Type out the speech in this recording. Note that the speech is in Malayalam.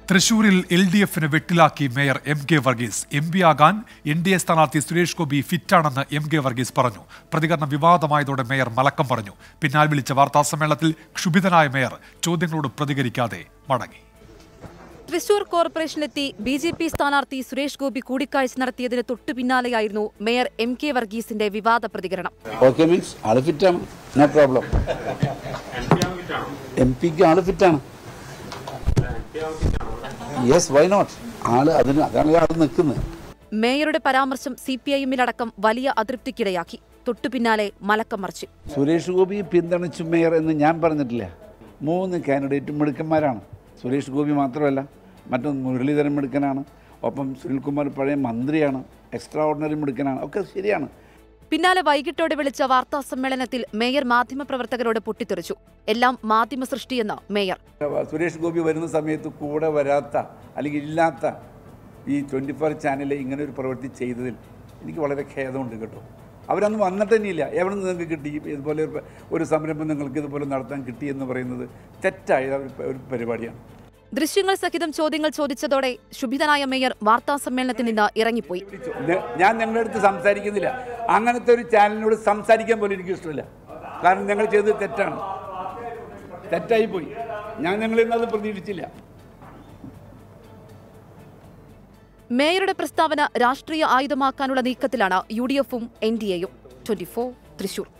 തൃശൂരിൽ എൽ ഡി എഫിന് വെട്ടിലാക്കി mayor M K Varghese M P ആകാൻ എൻ ഡി എ സ്ഥാനാർത്ഥി സുരേഷ് ഗോപി ഫിറ്റാണെന്ന് എം കെ വർഗീസ് പറഞ്ഞു പ്രതികരണം വിവാദമായതോടെ മേയർ മലക്കം പറഞ്ഞു പിന്നാൽ വിളിച്ച വാർത്താസമ്മേളനത്തിൽ ക്ഷുഭിതനായ മേയർ ചോദ്യങ്ങളോട് പ്രതികരിക്കാതെ മടങ്ങി തൃശൂർ കോർപ്പറേഷനിലെത്തി ബി ജെ പി സ്ഥാനാർത്ഥി സുരേഷ് ഗോപി കൂടിക്കാഴ്ച നടത്തിയതിന് തൊട്ടു പിന്നാലെയായിരുന്നു മേയർ എം കെ വർഗീസിന്റെ വിവാദ പ്രതികരണം ഓക്കെ മീൻസ് ആള് ഫിറ്റാണ് നോ പ്രോബ്ലം എം പിക്ക് ആള് ഫിറ്റാണ് യെസ് വൈ നോട്ട് ആള് അതിന് അതാണ് ആള് നിൽക്കുന്നത് മേയറുടെ പരാമർശം സി പി ഐഎമ്മിലടക്കം വലിയ അതൃപ്തിക്കിടയാക്കി തൊട്ടു പിന്നാലെ മലക്കം മറിച്ചു സുരേഷ് ഗോപി പിന്തുണച്ചു മേയർ എന്ന് ഞാൻ പറഞ്ഞിട്ടില്ല മൂന്ന് കാൻഡിഡേറ്റും മിടുക്കന്മാരാണ് സുരേഷ് ഗോപി മാത്രമല്ല മറ്റൊന്ന് മുരളീധരൻ മിടുക്കനാണ് ഒപ്പം സുനിൽകുമാർ പഴയ മന്ത്രിയാണ് എക്സ്ട്രാ ഓർഡിനറി മിടുക്കനാണ് ഒക്കെ ശരിയാണ് പിന്നാലെ വൈകിട്ടോടെ വിളിച്ച വാർത്താ സമ്മേളനത്തിൽ മേയർ മാധ്യമപ്രവർത്തകരോട് പൊട്ടിത്തെറിച്ചു എല്ലാം മാധ്യമ സൃഷ്ടിയെന്ന് മേയർ സുരേഷ് ഗോപി വരുന്ന സമയത്ത് കൂടെ വരാത്ത അല്ലെങ്കിൽ ഇല്ലാത്ത ഈ ട്വൻറ്റി ഫോർ ചാനലിൽ ഇങ്ങനെ ഒരു പ്രവൃത്തി ചെയ്തതിൽ എനിക്ക് വളരെ ഖേദമുണ്ട് കേട്ടോ അവരന്ന് വന്നിട്ട് തന്നെയില്ല എവിടെ നിന്ന് നിങ്ങൾക്ക് കിട്ടി ഇതുപോലെ ഒരു പ- ഒരു സംരംഭം നിങ്ങൾക്ക് ഇതുപോലെ നടത്താൻ കിട്ടി എന്ന് പറയുന്നത് തെറ്റായ ഒരു പ- ഒരു പരിപാടിയാണ് ദൃശ്യങ്ങൾ സഹിതം ചോദ്യങ്ങൾ ചോദിച്ചതോടെ ശുഭിതനായ മേയർ വാർത്താ സമ്മേളനത്തിൽ നിന്ന് ഇറങ്ങിപ്പോയി ഞ- ഞാൻ നിങ്ങളുടെ അടുത്ത് സംസാരിക്കുന്നില്ല അങ്ങനത്തെ ഒരു ചാനലിനോട് സംസാരിക്കാൻ പോലും എനിക്ക് ഇഷ്ടമില്ല കാരണം ഞങ്ങൾ ചെയ്തത് തെറ്റാണ് തെറ്റായിപ്പോയി ഞാൻ നിങ്ങളിൽ നിന്ന് അത് പ്രതീക്ഷിച്ചില്ല മേയറുടെ പ്രസ്താവന രാഷ്ട്രീയ ആയുധമാക്കാനുള്ള നീക്കത്തിലാണ് യു ഡി എഫും എൻ ഡി എയും ട്വന്റി ഫോർ തൃശൂർ